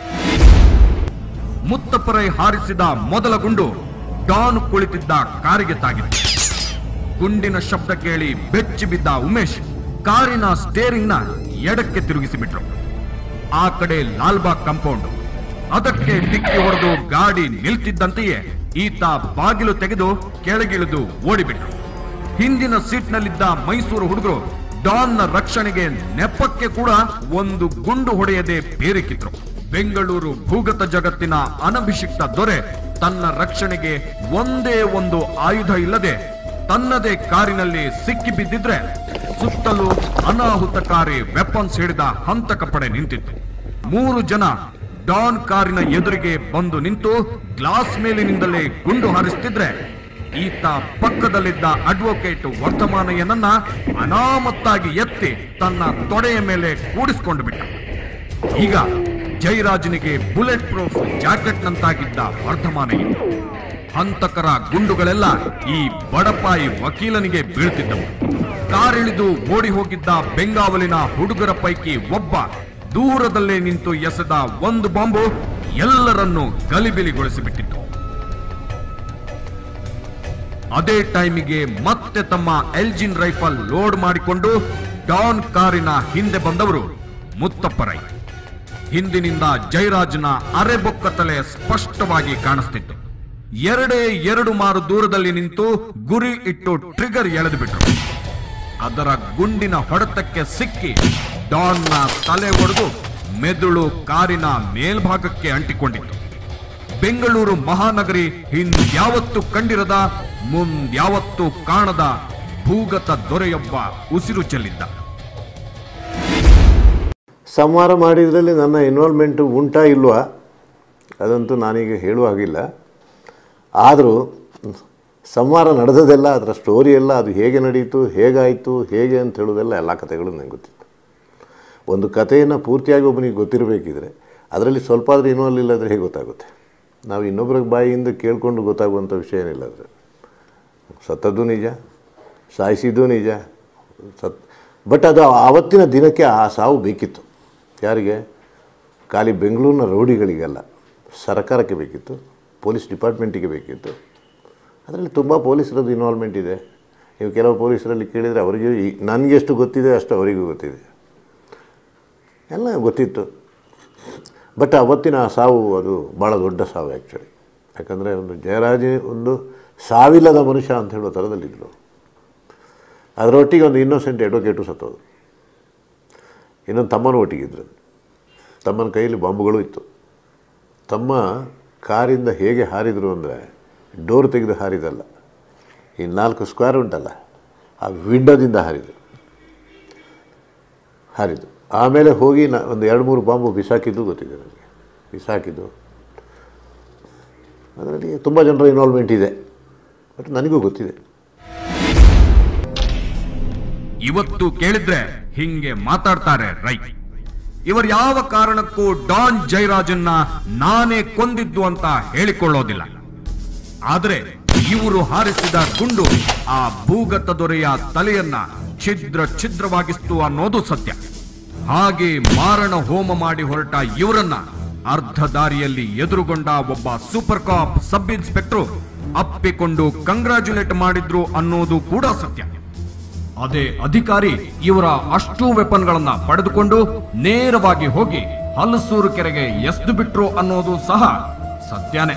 Speaker 2: ಮುತ್ತಪ್ಪರೈ ಹಾರಿಸಿದ ಮೊದಲ ಗುಂಡು ಡಾನ್ ಕುಳಿತಿದ್ದ ಕಾರಿಗೆ ತಾಗಿತ್ತು ಗುಂಡಿನ ಶಬ್ದ ಕೇಳಿ ಬೆಚ್ಚಿ ಬಿದ್ದ ಉಮೇಶ್ ಕಾರಿನ ಸ್ಟೇರಿಂಗ್ನ ಎಡಕ್ಕೆ ತಿರುಗಿಸಿಬಿಟ್ರು ಆ ಕಡೆ ಲಾಲ್ಬಾಗ್ ಕಾಂಪೌಂಡ್ ಅದಕ್ಕೆ ಡಿಕ್ಕಿ ಹೊಡೆದು ಗಾಡಿ ನಿಲ್ತಿದ್ದಂತೆಯೇ ಈತ ಬಾಗಿಲು ತೆಗೆದು ಕೆಳಗಿಳಿದು ಓಡಿಬಿಟ್ರು ಹಿಂದಿನ ಸೀಟ್ನಲ್ಲಿದ್ದ ಮೈಸೂರು ಹುಡುಗರು ಡಾನ್ನ ರಕ್ಷಣೆಗೆ ನೆಪಕ್ಕೆ ಕೂಡ ಒಂದು ಗುಂಡು ಹೊಡೆಯದೆ ಬೇರಿಕಿದ್ರು ಬೆಂಗಳೂರು ಭೂಗತ ಜಗತ್ತಿನ ಅನಭಿಷಿಕ್ತ ದೊರೆ ತನ್ನ ರಕ್ಷಣೆಗೆ ಒಂದೇ ಒಂದು ಆಯುಧ ಇಲ್ಲದೆ ತನ್ನದೇ ಕಾರಿನಲ್ಲಿ ಸಿಕ್ಕಿ ಬಿದ್ದಿದ್ರೆ ಸುತ್ತಲೂ ಅನಾಹುತಕಾರಿ ವೆಪನ್ಸ್ ಹಿಡಿದ ಹಂತಕ ಪಡೆ ನಿಂತಿತ್ತು ಮೂರು ಜನ ಡಾನ್ ಕಾರಿನ ಎದುರಿಗೆ ಬಂದು ನಿಂತು ಗ್ಲಾಸ್ ಮೇಲಿನಿಂದಲೇ ಗುಂಡು ಹಾರಿಸ್ತಿದ್ರೆ ಈತ ಪಕ್ಕದಲ್ಲಿದ್ದ ಅಡ್ವೊಕೇಟ್ ವರ್ತಮಾನಯ್ಯನನ್ನ ಅನಾಮತ್ತಾಗಿ ಎತ್ತಿ ತನ್ನ ತೊಡೆಯ ಮೇಲೆ ಕೂಡಿಸ್ಕೊಂಡು ಬಿಟ್ಟ ಈಗ ಜಯರಾಜನಿಗೆ ಬುಲೆಟ್ ಪ್ರೂಫ್ ಜಾಕೆಟ್ ನಂತಾಗಿದ್ದ ವರ್ಧಮಾನಯ್ಯ ಹಂತಕರ ಗುಂಡುಗಳೆಲ್ಲ ಈ ಬಡಪಾಯಿ ವಕೀಲನಿಗೆ ಬೀಳ್ತಿದ್ದವು ಕಾರಿಳಿದು ಓಡಿ ಹೋಗಿದ್ದ ಬೆಂಗಾವಲಿನ ಹುಡುಗರ ಪೈಕಿ ಒಬ್ಬ ದೂರದಲ್ಲೇ ನಿಂತು ಎಸೆದ ಒಂದು ಬಾಂಬು ಎಲ್ಲರನ್ನೂ ಗಲಿಬಿಲಿಗೊಳಿಸಿಬಿಟ್ಟಿತ್ತು ಅದೇ ಟೈಮಿಗೆ ಮತ್ತೆ ತಮ್ಮ ಎಲ್ಜಿನ್ ರೈಫಲ್ ಲೋಡ್ ಮಾಡಿಕೊಂಡು ಡಾನ್ ಕಾರಿನ ಹಿಂದೆ ಬಂದವರು ಮುತ್ತಪ್ಪರೈ ಹಿಂದಿನಿಂದ ಜಯರಾಜ್ನ ಅರೆಬೊಕ್ಕ ತಲೆ ಸ್ಪಷ್ಟವಾಗಿ ಕಾಣಿಸ್ತಿತ್ತು ಎರಡೇ ಎರಡು ಮಾರು ದೂರದಲ್ಲಿ ನಿಂತು ಗುರಿ ಇಟ್ಟು ಟ್ರಿಗರ್ ಎಳೆದು ಬಿಟ್ರು ಅದರ ಗುಂಡಿನ ಹೊಡೆತಕ್ಕೆ ಸಿಕ್ಕಿ ಡಾನ್ನ ತಲೆ ಒಡೆದು ಮೆದುಳು ಕಾರಿನ ಮೇಲ್ಭಾಗಕ್ಕೆ ಅಂಟಿಕೊಂಡಿತ್ತು ಬೆಂಗಳೂರು ಮಹಾನಗರಿ ಹಿಂದ್ಯಾವತ್ತೂ ಕಂಡಿರದ ಮುಂದ್ಯಾವತ್ತೂ ಕಾಣದ ಭೂಗತ ದೊರೆಯೊಬ್ಬ ಉಸಿರು ಚೆಲ್ಲಿದ್ದ
Speaker 6: ಸಂಹಾರ ಮಾಡಿದ್ರಲ್ಲಿ ನನ್ನ ಇನ್ವಾಲ್ವ್ಮೆಂಟು ಉಂಟಾ ಇಲ್ವಾ ಅದಂತೂ ನಾನೀಗ ಹೇಳುವ ಹಾಗಿಲ್ಲ ಆದರೂ ಸಂಹಾರ ನಡೆದದೆಲ್ಲ ಅದರ ಸ್ಟೋರಿ ಎಲ್ಲ ಅದು ಹೇಗೆ ನಡೀತು ಹೇಗಾಯಿತು ಹೇಗೆ ಅಂತ ಹೇಳೋದೆಲ್ಲ ಎಲ್ಲ ಕಥೆಗಳು ನನಗೆ ಗೊತ್ತಿತ್ತು ಒಂದು ಕಥೆಯನ್ನು ಪೂರ್ತಿಯಾಗಿ ಒಬ್ಬನಿಗೆ ಗೊತ್ತಿರಬೇಕಿದ್ರೆ ಅದರಲ್ಲಿ ಸ್ವಲ್ಪ ಆದರೂ ಇನ್ವಾಲ್ವ್ ಇಲ್ಲದ್ರೆ ಹೇಗೆ ಗೊತ್ತಾಗುತ್ತೆ ನಾವು ಇನ್ನೊಬ್ಬರ ಬಾಯಿಯಿಂದ ಕೇಳಿಕೊಂಡು ಗೊತ್ತಾಗುವಂಥ ವಿಷಯ ಏನಿಲ್ಲ ಅದರ ಸತ್ತದ್ದು ನಿಜ ಸಾಯಿಸಿದ್ದು ನಿಜ ಸತ್ ಬಟ್ ಅದು ಆವತ್ತಿನ ದಿನಕ್ಕೆ ಆ ಸಾವು ಬೇಕಿತ್ತು ಯಾರಿಗೆ ಖಾಲಿ ಬೆಂಗಳೂರಿನ ರೌಡಿಗಳಿಗೆಲ್ಲ ಸರ್ಕಾರಕ್ಕೆ ಬೇಕಿತ್ತು ಪೊಲೀಸ್ ಡಿಪಾರ್ಟ್ಮೆಂಟಿಗೆ ಬೇಕಿತ್ತು ಅದರಲ್ಲಿ ತುಂಬ ಪೊಲೀಸರದ್ದು ಇನ್ವಾಲ್ವ್ಮೆಂಟ್ ಇದೆ ನೀವು ಕೆಲವು ಪೊಲೀಸರಲ್ಲಿ ಕೇಳಿದರೆ ಅವರಿಗೆ ಈ- ನನಗೆ ಎಷ್ಟು ಗೊತ್ತಿದೆ ಅಷ್ಟು ಅವರಿಗೂ ಗೊತ್ತಿದೆ ಎಲ್ಲ ಗೊತ್ತಿತ್ತು ಬಟ್ ಅವತ್ತಿನ ಆ ಸಾವು ಅದು ಭಾಳ ದೊಡ್ಡ ಸಾವು ಆ್ಯಕ್ಚುಲಿ ಯಾಕಂದರೆ ಒಂದು ಜಯರಾಜ ಒಂದು ಸಾವಿಲ್ಲದ ಮನುಷ್ಯ ಅಂತ ಹೇಳೋ ಥರದಲ್ಲಿದ್ದರು ಅದರೊಟ್ಟಿಗೆ ಒಂದು ಇನ್ನೋಸೆಂಟ್ ಅಡ್ವೊಕೇಟು ಸತ್ತೋದು ಇನ್ನೊಂದು ತಮ್ಮನ ಒಟ್ಟಿಗಿದ್ರು ತಮ್ಮನ ಕೈಯಲ್ಲಿ ಬಾಂಬುಗಳು ಇತ್ತು ತಮ್ಮ ಕಾರಿಂದ ಹೇಗೆ ಹಾರಿದರು ಅಂದರೆ ಡೋರ್ ತೆಗೆದು ಹಾರಿದಲ್ಲ ಈ ನಾಲ್ಕು ಸ್ಕ್ವೇರ್ ಉಂಟಲ್ಲ ಆ ವಿಂಡೋದಿಂದ ಹಾರಿದರು ಹಾರಿದ್ದು ಆಮೇಲೆ ಹೋಗಿ ನಾ ಒಂದು ಎರಡು ಮೂರು ಬಾಂಬು ಬಿಸಾಕಿದ್ದು ಗೊತ್ತಿದೆ ನನಗೆ ಬಿಸಾಕಿದ್ದು ಅದರಲ್ಲಿ ತುಂಬ ಜನರ ಇನ್ವಾಲ್ವ್ಮೆಂಟ್ ಇದೆ ಬಟ್ ನನಗೂ ಗೊತ್ತಿದೆ
Speaker 2: ಇವತ್ತು ಕೇಳಿದ್ರೆ ಹಿಂಗೆ ಮಾತಾಡ್ತಾರೆ ರೈ ಇವರು ಯಾವ ಕಾರಣಕ್ಕೂ ಡಾನ್ ಜಯರಾಜನ್ನ ನಾನೇ ಕೊಂದಿದ್ದು ಅಂತ ಹೇಳಿಕೊಳ್ಳೋದಿಲ್ಲ ಆದ್ರೆ ಇವರು ಹಾರಿಸಿದ ಗುಂಡು ಆ ಭೂಗತ ದೊರೆಯ ತಲೆಯನ್ನ ಛಿದ್ರ ಛಿದ್ರವಾಗಿಸ್ತು ಅನ್ನೋದು ಸತ್ಯ ಹಾಗೆ ಮಾರಣ ಹೋಮ ಮಾಡಿ ಹೊರಟ ಇವರನ್ನ ಅರ್ಧ ದಾರಿಯಲ್ಲಿ ಎದುರುಗೊಂಡ ಒಬ್ಬ ಸೂಪರ್ ಕಾಪ್ ಸಬ್ ಇನ್ಸ್ಪೆಕ್ಟರ್ ಅಪ್ಪಿಕೊಂಡು ಕಂಗ್ರಾಚುಲೇಟ್ ಮಾಡಿದ್ರು ಅನ್ನೋದು ಕೂಡ ಸತ್ಯ ಅದೇ ಅಧಿಕಾರಿ ಇವರ ಅಷ್ಟು ವೆಪನ್ಗಳನ್ನ ಪಡೆದುಕೊಂಡು ನೇರವಾಗಿ ಹೋಗಿ ಹಲಸೂರು ಕೆರೆಗೆ ಎಸ್ದು ಬಿಟ್ರು ಅನ್ನೋದು ಸಹ ಸತ್ಯನೇ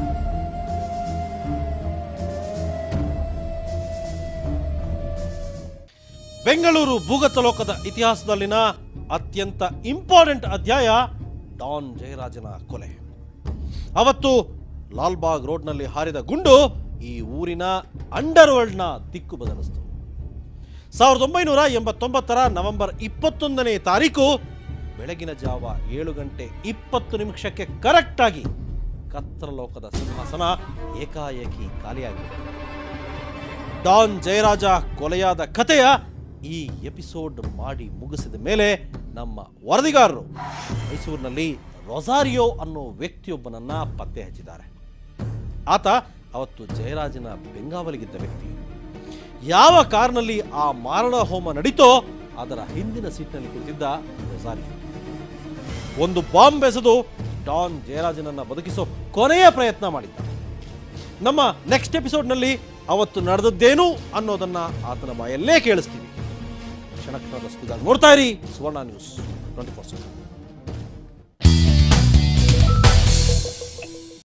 Speaker 1: ಬೆಂಗಳೂರು ಭೂಗತ ಲೋಕದ ಇತಿಹಾಸದಲ್ಲಿನ ಅತ್ಯಂತ ಇಂಪಾರ್ಟೆಂಟ್ ಅಧ್ಯಾಯ ಡಾನ್ ಜಯರಾಜನ ಕೊಲೆ ಅವತ್ತು ಲಾಲ್ಬಾಗ್ ರೋಡ್ನಲ್ಲಿ ಹಾರಿದ ಗುಂಡು ಈ ಊರಿನ ಅಂಡರ್ ವರ್ಲ್ಡ್ನ ದಿಕ್ಕು ಬದಲಿಸಿತು ಸಾವಿರದ ಒಂಬೈನೂರ ಎಂಬತ್ತೊಂಬತ್ತರ ನವೆಂಬರ್ ಇಪ್ಪತ್ತೊಂದನೇ ತಾರೀಕು ಬೆಳಗಿನ ಜಾವ ಏಳು ಗಂಟೆ ಇಪ್ಪತ್ತು ನಿಮಿಷಕ್ಕೆ ಕರೆಕ್ಟಾಗಿ ಕತ್ತರ ಲೋಕದ ಸಿಂಹಾಸನ ಏಕಾಏಕಿ ಖಾಲಿಯಾಗಿದೆ ಡಾನ್ ಜಯರಾಜ ಕೊಲೆಯಾದ ಕಥೆಯ ಈ ಎಪಿಸೋಡ್ ಮಾಡಿ ಮುಗಿಸಿದ ಮೇಲೆ ನಮ್ಮ ವರದಿಗಾರರು ಮೈಸೂರಿನಲ್ಲಿ ರೊಸಾರಿಯೋ ಅನ್ನೋ ವ್ಯಕ್ತಿಯೊಬ್ಬನನ್ನ ಪತ್ತೆ ಹಚ್ಚಿದ್ದಾರೆ ಆತ ಅವತ್ತು ಜಯರಾಜನ ಬೆಂಗಾವಲಿಗಿದ್ದ ವ್ಯಕ್ತಿ ಯಾವ ಕಾರ್ನಲ್ಲಿ ಆ ಮಾರಣ ಹೋಮ ನಡೀತೋ ಅದರ ಹಿಂದಿನ ಸೀಟ್ನಲ್ಲಿ ಕುಳಿತಿದ್ದ ರೊಸಾರಿಯೋ ಒಂದು ಬಾಂಬ್ ಎಸೆದು ಡಾನ್ ಜಯರಾಜನನ್ನ ಬದುಕಿಸೋ ಕೊನೆಯ ಪ್ರಯತ್ನ ಮಾಡಿದ್ದ ನಮ್ಮ ನೆಕ್ಸ್ಟ್ ಎಪಿಸೋಡ್ನಲ್ಲಿ ಅವತ್ತು ನಡೆದದ್ದೇನು ಅನ್ನೋದನ್ನ ಆತನ ಬಾಯಲ್ಲೇ ಕೇಳಿಸ್ತೀವಿ ಕ್ಷಣಕ್ಷಣದಷ್ಟು ನೋಡ್ತಾ ಇರಿ ಸುವರ್ಣ ನ್ಯೂಸ್ ಟ್ವೆಂಟಿ ಫೋರ್